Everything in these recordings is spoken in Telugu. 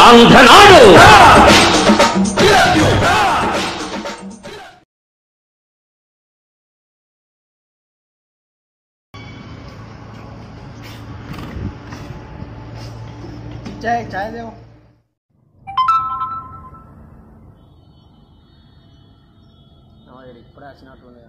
ఆంధ్రనాడు చాయ్ చాయ్ దేవు ఇప్పుడే వచ్చినట్టుంది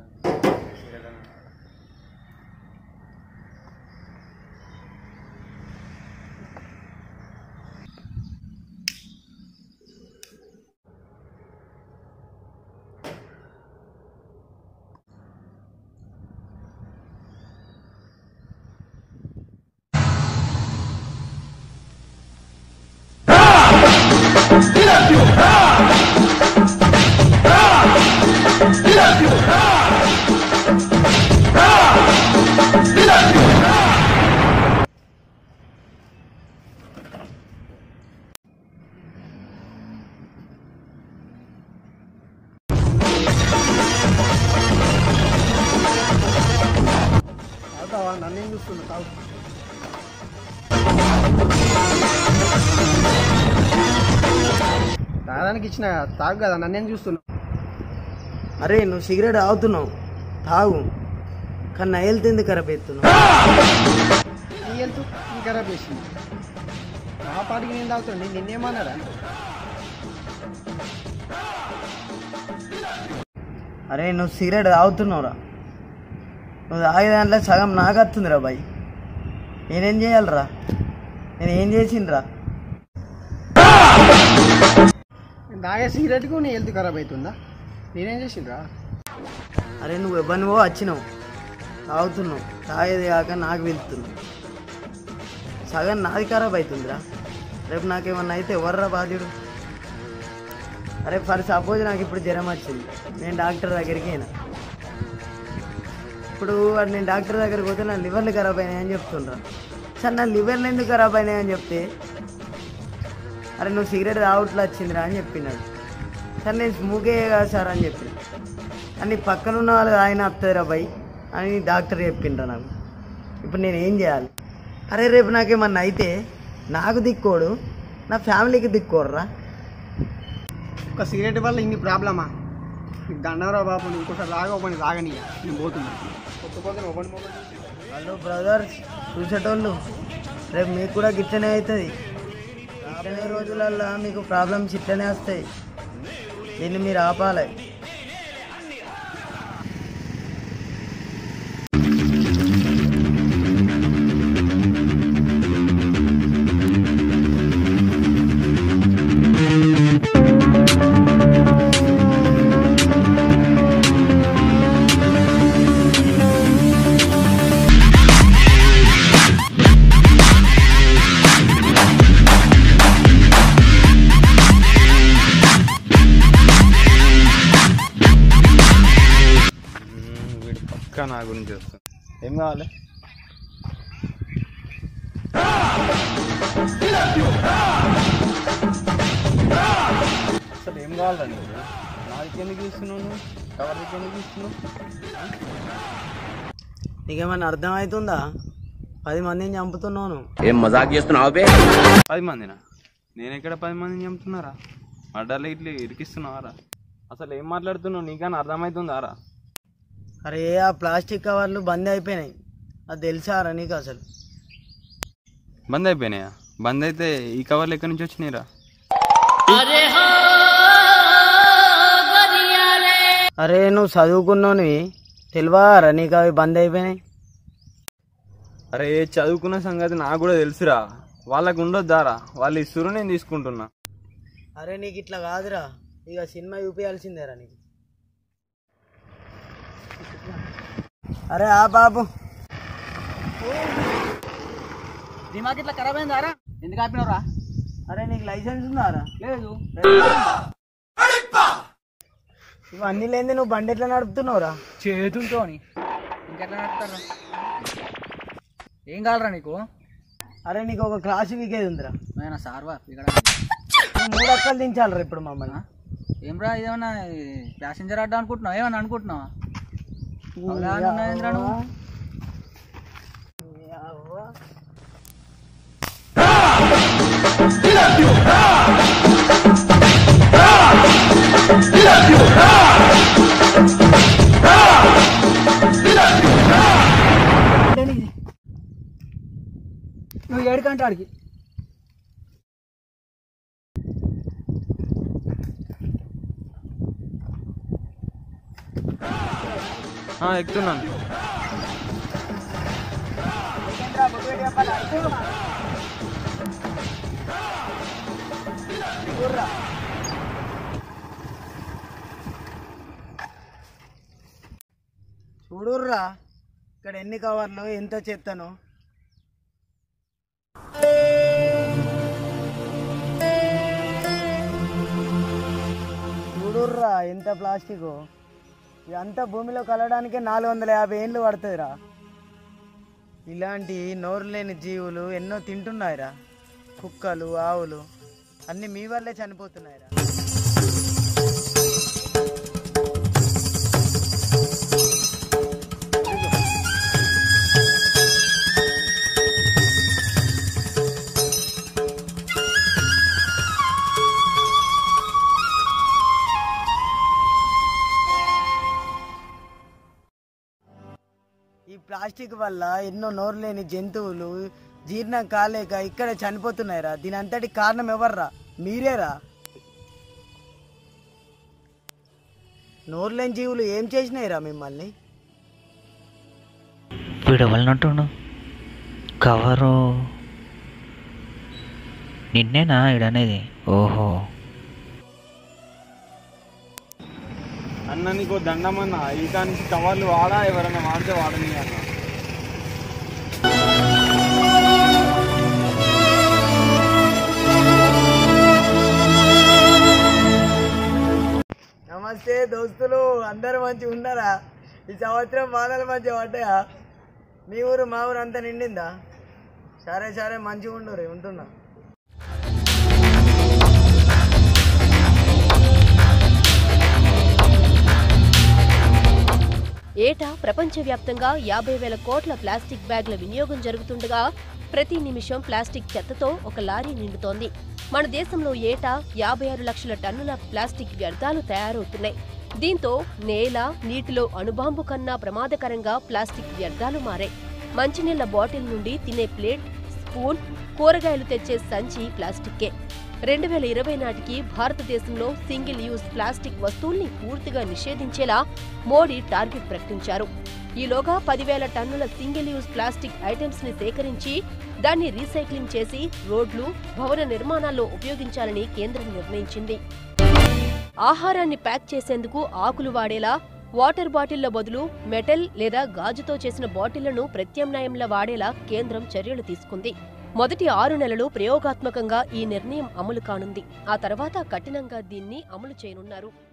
తాగుతావా నన్నేం చూస్తున్నా తాగు తాగడానికి ఇచ్చిన తాగు కదా నన్నేం చూస్తున్నా అరే నువ్వు సిగరెట్ తాగుతున్నావు తాగు కానీ నా హెల్త్ ఎందుకు ఖరాబ్ అవుతున్నావు నీ హెల్త్ నీ ఖరాబ్ చేసింది నా పాటికి నేను తాగుతుండే నిన్నేమన్నాడా అరే నువ్వు సిగరెట్ తాగుతున్నావురా నువ్వు తాగే దాంట్లో సగం నాకు వస్తుందిరా బాయ్ నేనేం చేయాలిరా నేను ఏం చేసిండ్రా నేను తాగే సిగరెట్కు నీ హెల్త్ ఖరాబ్ అవుతుందా నేనేం చేసిండ్రా అరే నువ్వు ఎవరినివో వచ్చినావు తాగుతున్నావు తాగేది కాక నాకు వెళ్తున్నావు సగం నాది ఖరాబ్ అవుతుందిరా రేపు నాకేమన్నా అయితే ఎవర్రా బాధ్యుడు అరే ఫర్ సపోజ్ నాకు ఇప్పుడు జ్వరం వచ్చింది నేను డాక్టర్ దగ్గరికి అయినా ఇప్పుడు వాడు నేను డాక్టర్ దగ్గరికి పోతే నా లివర్లు ఖరాబ్ అయినాయని చెప్తుండ్రా సార్ నా లివర్లు ఎందుకు ఖరాబ్ అయినాయని చెప్తే అరే నువ్వు సిగరెట్ తాగుట్లో వచ్చిందిరా అని చెప్పినాడు సార్ నేను స్మూకే కదా సార్ అని చెప్పిన అని పక్కన ఉన్న వాళ్ళు ఆయన వస్తారా బై అని డాక్టర్ చెప్పిండ్రా నాకు ఇప్పుడు నేను ఏం చేయాలి అరే రేపు నాకేమన్నా అయితే నాకు దిక్కోడు నా ఫ్యామిలీకి దిక్కోడరా ఒక సిగరెట్ వల్ల ఇన్ని ప్రాబ్లమా నీకు దండవరా బాబు నువ్వు ఇంకోసారి రాగా పని రాగని నేను పోతున్నా కొత్త కొత్త ఒకటి మొబైల్ హలో బ్రదర్స్ చూసేటోళ్ళు రేపు మీకు కూడా గిట్టనే అవుతుంది రాబోయే రోజులల్లో మీకు ప్రాబ్లమ్స్ ఇట్లనే వస్తాయి దీన్ని మీరు ఆపాలి వీడు పక్కా నా గురించి వస్తుంది ఏం కావాలి అసలు ఏం కావాలరా నీకు నాదికి ఎందుకు ఇస్తున్నావు నువ్వు ఎవరికి ఎందుకు ఇస్తున్నావు నీకేమైనా అర్థమవుతుందా పది మందిని చంపుతున్నావు నువ్వు ఏం మజాక్ చేస్తున్నావు బే పది మందినా నేను ఎక్కడ పది మందిని చంపుతున్నారా మడ్డర్లు ఇట్లా ఇరికిస్తున్నావారా అసలు ఏం మాట్లాడుతున్నావు నీకన్నా అర్థమవుతుందా రా అరే ఆ ప్లాస్టిక్ కవర్లు బంద్ అయిపోయినాయి అది తెలుసారా నీకు అసలు బంద్ అయిపోయినాయా బంద్ అయితే ఈ కవర్లు ఎక్కడి నుంచి వచ్చినాయిరా అరే నువ్వు చదువుకున్నావునివి తెలివారా నీకు అవి బంద్ అయిపోయినాయి అరే చదువుకున్న సంగతి నాకు కూడా తెలుసురా వాళ్ళకు ఉండొద్దారా వాళ్ళు ఇస్తురు నేను తీసుకుంటున్నా అరే నీకు ఇట్లా కాదురా ఇక సినిమా చూపించాల్సిందేరా నీకు అరే ఆ బాబు దిమాగ్ ఇట్లా ఖరాబ్ అయిందారా ఎందుకు ఆపినవరా అరే నీకు లైసెన్స్ ఉందారా లేదు ఇవన్నీ లేని నువ్వు బండి ఎట్లా నడుపుతున్నావురా చేతులతోని ఇంకెట్లా నడుపుతారా ఏం కావాలరా నీకు అరే నీకు ఒక క్లాస్ వీకేది ఉందిరా నేను సార్వా ఇక్కడ నువ్వు మూడు అక్కలు దించాలిరా ఇప్పుడు మమ్మల్ని ఏమ్రా ఇదేమన్నా ప్యాసింజర్ అడ్డా అనుకుంటున్నావు ఏమన్నా అనుకుంటున్నావా అవునా ఉన్నాయేంద్రా నువ్వు అవ్వ. నువ్వు ఏడుకంటే ఆడికి ఆ, ఎక్కుతున్నాను చూడుర్రా ఇక్కడ ఎన్ని కవర్లు ఎంత చెత్తను చూడుర్రా ఎంత ప్లాస్టిక్ ఇదంతా భూమిలో కలవడానికే నాలుగు వందల యాభై ఏళ్ళు పడుతుందిరా ఇలాంటి నోరు లేని జీవులు ఎన్నో తింటున్నాయిరా కుక్కలు ఆవులు అన్నీ మీ వల్లే చనిపోతున్నాయిరా ఈ ప్లాస్టిక్ వల్ల ఎన్నో నోరు లేని జంతువులు జీర్ణం కాలేక ఇక్కడ చనిపోతున్నాయిరా దీని అంతటి కారణం ఎవర్రా మీరేరా నోరు లేని జీవులు ఏం చేసినాయిరా మిమ్మల్ని వీడు ఎవరినట్టుండు కవరు నిన్నేనా ఈడనేది ఓహో అన్న నీకు దండమన్న ఈ కానికి కవర్లు వాడా ఎవరైనా వాడితే వాడని అన్న నమస్తే దోస్తులు అందరూ మంచిగా ఉన్నారా ఈ సంవత్సరం వానలు మంచిగా పడ్డాయా మీ ఊరు మా ఊరు అంతా నిండిందా సరే సరే మంచిగా ఉండు ఉంటున్నా ఏటా ప్రపంచవ్యాప్తంగా యాభై వేల కోట్ల ప్లాస్టిక్ బ్యాగ్ల వినియోగం జరుగుతుండగా ప్రతి నిమిషం ప్లాస్టిక్ చెత్తతో ఒక లారీ నిండుతోంది మన దేశంలో ఏటా యాభై ఆరు లక్షల టన్నుల ప్లాస్టిక్ వ్యర్థాలు తయారవుతున్నాయి దీంతో నేల నీటిలో అణుబాంబు కన్నా ప్రమాదకరంగా ప్లాస్టిక్ వ్యర్థాలు మారాయి మంచినీళ్ల బాటిల్ నుండి తినే ప్లేట్ స్పూన్ కూరగాయలు తెచ్చే సంచి ప్లాస్టిక్కే రెండు వేల ఇరవై నాటికి భారతదేశంలో సింగిల్ యూజ్ ప్లాస్టిక్ వస్తువుల్ని పూర్తిగా నిషేధించేలా మోడీ టార్గెట్ ప్రకటించారు ఈలోగా పదివేల టన్నుల సింగిల్ యూజ్ ప్లాస్టిక్ ఐటమ్స్ ని సేకరించి దాన్ని రీసైక్లింగ్ చేసి రోడ్లు భవన నిర్మాణాల్లో ఉపయోగించాలని కేంద్రం నిర్ణయించింది ఆహారాన్ని ప్యాక్ చేసేందుకు ఆకులు వాడేలా వాటర్ బాటిళ్ల బదులు మెటల్ లేదా గాజుతో చేసిన బాటిళ్లను ప్రత్యామ్నాయంలా వాడేలా కేంద్రం చర్యలు తీసుకుంది మొదటి ఆరు నెలలు ప్రయోగాత్మకంగా ఈ నిర్ణయం అమలు కానుంది ఆ తర్వాత కఠినంగా దీన్ని అమలు చేయనున్నారు